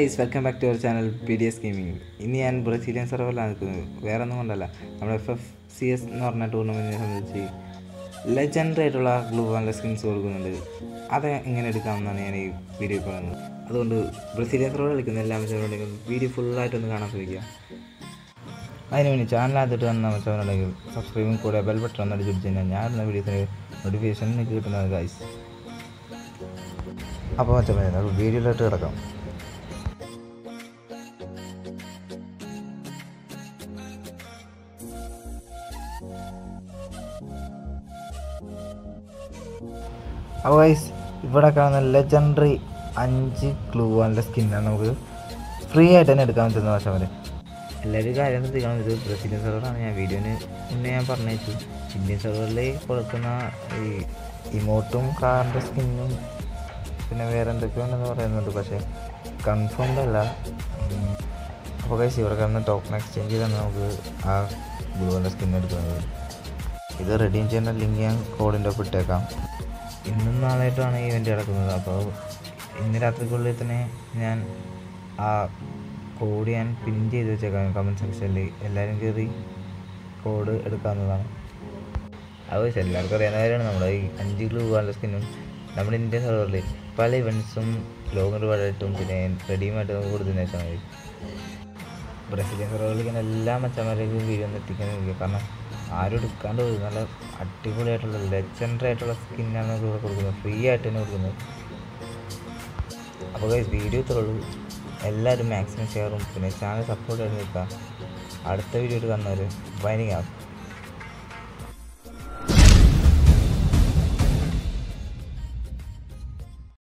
Guys welcome back to our channel P D S gaming ഇനി ഞാൻ Brazilian സെർവറിലാണ് നിൽക്കുന്നത് വേറെ ഒന്നും കൊണ്ടല്ല നമ്മുടെ എഫ് എഫ് സി എസ് എന്ന് പറഞ്ഞ ടൂർണമെൻറ്റിനെ സംബന്ധിച്ച് ലെജൻഡറി ആയിട്ടുള്ള ഗ്ലൂ വാൻ്റെ സ്കിൻസ് കൊടുക്കുന്നുണ്ട് അത് എങ്ങനെ എടുക്കാമെന്നാണ് ഞാൻ ഈ വീഡിയോ പറയുന്നത് അതുകൊണ്ട് ബ്രസീലിയൻ സെർവർ കളിക്കുന്ന എല്ലാ മത്സരങ്ങളുണ്ടെങ്കിലും വീഡിയോ ഫുള്ളായിട്ടൊന്ന് കാണാൻ ശ്രമിക്കുക അതിന് വേണ്ടി ചാനലാദ്യമായിട്ട് വന്ന മത്സരങ്ങളുണ്ടെങ്കിൽ സബ്സ്ക്രൈബും കൂടെ ബെൽ ബട്ടൺ ഒന്ന് അടിച്ചു കഴിഞ്ഞാൽ ഞാൻ ഇടുന്ന വീഡിയോസിന് നോട്ടിഫിക്കേഷൻ നിങ്ങൾക്ക് കിട്ടുന്നത് ഗൈസ് അപ്പോൾ മച്ചാ നമുക്ക് വീഡിയോയിലോട്ട് കിടക്കാം അപ്പോൾ ഗൈസ് ഇവിടെ കാണുന്ന ലെജൻഡറി അഞ്ച് ക്ലൂ വാലിൻ്റെ സ്കിന്നാണ് നമുക്ക് ഫ്രീ ആയിട്ട് തന്നെ എടുക്കാൻ പറ്റുന്ന ഭാഷ വരെ എല്ലാവരും കാര്യം ശ്രദ്ധിക്കണം ഇത് ബ്രസീലിയൻ സെർവറാണ് ഞാൻ വീഡിയോന് മുന്നേ ഞാൻ പറഞ്ഞേച്ചു ഇന്ത്യൻ സെർവറിൽ കൊടുക്കുന്ന ഈ ഇമോട്ടും കാറിൻ്റെ സ്കിന്നും പിന്നെ വേറെ എന്തൊക്കെയോ ഉണ്ടെന്ന് പറയുന്നുണ്ട് പക്ഷേ കൺഫേംഡ് അല്ല ഉം. അപ്പോൾ കൈസ് ഇവിടെ കാണുന്ന ടോക്കൺ എക്സ്ചേഞ്ച് ചെയ്താണ് നമുക്ക് ആ ഗ്ലൂവിൻ്റെ സ്കിൻ എടുക്കുന്നത് ഇത് റെഡീം ചെയ്യുന്ന ലിങ്ക് ഞാൻ കോഡിൻ്റെ ഒപ്പം ഇട്ടേക്കാം ഇന്നും നാളായിട്ടാണ് ഈ ഇവൻ്റ് നടക്കുന്നത് അപ്പോൾ ഇന്ന് രാത്രിക്കുള്ളിൽ തന്നെ ഞാൻ ആ കോഡ് ഞാൻ പിൻ ചെയ്ത് വെച്ചേക്കാം കമൻറ്റ് സെക്ഷനിൽ എല്ലാവരും കയറി കോഡ് എടുക്കാവുന്നതാണ് അത് വെച്ചാൽ എല്ലാവർക്കും അറിയാവുന്ന കാര്യമാണ് നമ്മുടെ ഈ അഞ്ച് ഗ്ലൂ വാല സ്കിന്നും നമ്മുടെ ഇന്ത്യൻ സെർവറിൽ പല ഇവൻറ്റ്സും ലോങ് റിവാർഡായിട്ടും പിന്നെ റെഡിയുമായിട്ട് നമുക്ക് കൊടുത്തതിന് ശേഷം മതി ബ്രസീലിയൻ സെർവറിൽ ഇങ്ങനെ എല്ലാ മച്ചന്മാരേക്കും വീഡിയോ ഒന്ന് എത്തിക്കാൻ നോക്കുക കാരണം ആരും എടുക്കാണ്ട് പോയി നല്ല അടിപൊളിയായിട്ടുള്ള ലെജൻഡറി ആയിട്ടുള്ള സ്കിന്നാണ് നമുക്ക് ഇവിടെ കൊടുക്കുന്നത് ഫ്രീ ആയിട്ട് തന്നെ കൊടുക്കുന്നത് അപ്പോൾ ഗൈസ് വീഡിയോ ഇത്രയുള്ളൂ എല്ലാവരും മാക്സിമം ഷെയറും പിന്നെ ചാനൽ സപ്പോർട്ട് ചെയ്ത് നിൽക്കുക അടുത്ത വീഡിയോ കാണുന്നവർ വൈനിങ് ആപ്പ്